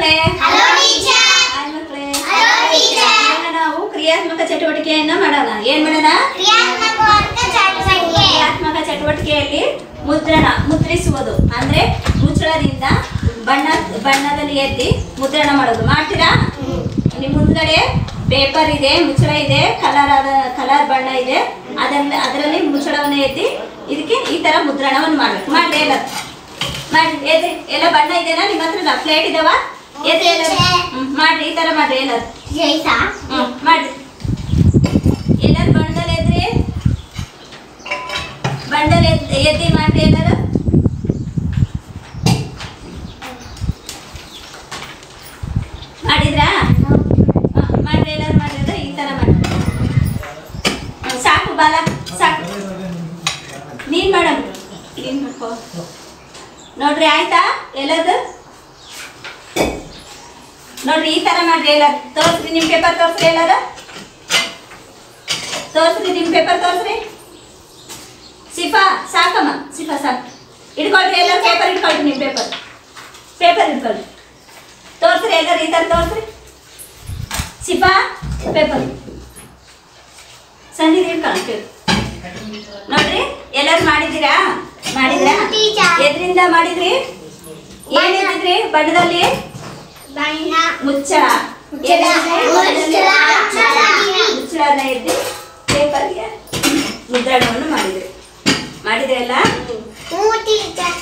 ಮಕ್ಕಳೇ Hello, teacher. Hi ಮಕ್ಕಳೇ Hello, teacher. ಇವಾಗ ನಾವು ಕ್ರಿಯಾತ್ಮಕ ಚಟುವಟಿಕೆಯನ್ನ ಮಾಡೋಣ ಏನ್ ಮಾಡೋಣ ಕ್ರಿಯಾತ್ಮಕ ವರ್ಗ ಚಟುವಟಿಕೆ ಕ್ರಿಯಾತ್ಮಕ ಚಟುವಟಿಕೆಯಲ್ಲಿ ಮುದ್ರಣ ಮುದ್ರಿಸುವುದು ಅಂದ್ರೆ ಮುಚ್ಚಳದಿಂದ ಬಣ್ಣ ಬಣ್ಣದಲ್ಲಿ ಎದ್ದಿ ಮುದ್ರಣ ಮಾಡೋದು ಮಾಡ್ತೀರಾ ನಿಮ್ಮ ಮುಂದ್ಗಡೆ ಪೇಪರ್ ಇದೆ ಮುಚ್ಚಳ ಇದೆ ಕಲರ್ ಆದ ಕಲರ್ ಬಣ್ಣ ಇದೆ ಅದನ್ನ ಅದರಲ್ಲಿ ಮುಚ್ಚಳವನ್ನು ಎದ್ದಿ ಇದಕ್ಕೆ ಈ ತರ ಮುದ್ರಣವನ್ನು ಮಾಡ್ಬೇಕು ಮಾಡ್ರಿ ಎಲ್ಲ ಮಾಡ್ರಿ ಎದ್ರಿ ಎಲ್ಲ ಬಣ್ಣ ಇದೆನಾ ನಿಮ್ಮ ಹತ್ರ ಪ್ಲೇಟ್ ಇದಾವ ಎದ್ರಿ ಎಲ್ಲರೂ ಹ್ಮ್, ಮಾಡ್ರಿ ಈ ತರ ಮಾಡ್ರಿ ಎಲ್ಲರೂ ಜೈಸಾ ಹ್ಮ್ ಮಾಡ್ರಿ ಎಲ್ಲರೂ ಬಣ್ಣದಲ್ಲಿ ಎದ್ರಿ ಬಣ್ಣದಲ್ಲಿ ಎದ್- ಎದ್ದಿ ಮಾಡ್ರಿ ಎಲ್ಲರೂ ಮಾಡಿದ್ರಾ ಹ್ಮ್, ಮಾಡ್ರಿ ಎಲ್ಲರೂ ಮಾಡಿದ್ರೆ ಈ ತರ ಮಾಡಿ ಹ್ಮ್, ಸಾಕು ಬಾಲ ಸಾಕು ನೀನ್ ಮಾಡಮ್ ನೀನ್ ಮಾಡ್ಕೋ ನೋಡ್ರಿ ಆಯ್ತಾ ಎಲ್ಲದು ನೋಡ್ರಿ ಈ ತರ ಮಾಡ್ರಿ ಎಲ್ಲರೂ ತೋರ್ಸ್ರಿ ನಿಮ್ ಪೇಪರ್ ತೋರ್ಸ್ರಿ ಎಲ್ಲರೂ ತೋರ್ಸ್ರಿ ನಿಮ್ ಪೇಪರ್ ತೋರ್ಸ್ರಿ ಸಿಫಾ ಸಾಕಮ್ಮ ಸಿಫಾ ಸಾಕು ಇಟ್ಕೊಳ್ರಿ ಎಲ್ಲರೂ ಪೇಪರ್ ಇಟ್ಕೊಳ್ರಿ ನಿಮ್ ಪೇಪರ್ ಪೇಪರ್ ಇಟ್ಕೊಳ್ರಿ ತೋರ್ಸ್ರಿ ಎಲ್ಲರೂ ಈ ತರ ತೋರ್ಸ್ರಿ ಸಿಫಾ ಪೇಪರ್ ಸಂಜೆ ಇಟ್ಕೊಳ್ಳಿ ಪೇಪರ್ ನೋಡ್ರಿ ಎಲ್ಲರೂ ಮಾಡಿದ್ದೀರಾ ಮಾಡಿದ್ರಾ Teacher. ಎದ್ರಿಂದ ಮಾಡಿದ್ರಿ ಏನ್ ಎದ್ದಿದ್ರಿ ಬಣ್ಣದಲ್ಲಿ ಬಣ್ಣ ಮುಚ್ಚಳ ಮುಚ್ಚಳ. ಮುಚ್ಚಳ. ಮುಚ್ಚಳನ ಎದ್ದಿ ಪೇಪರ್ಗೆ ಮುದ್ರಣವನ್ನು ಮಾಡಿದ್ರಿ ಮಾಡಿದ್ರಲ್ಲ ಹ್ಞೂ ಟೀಚರ್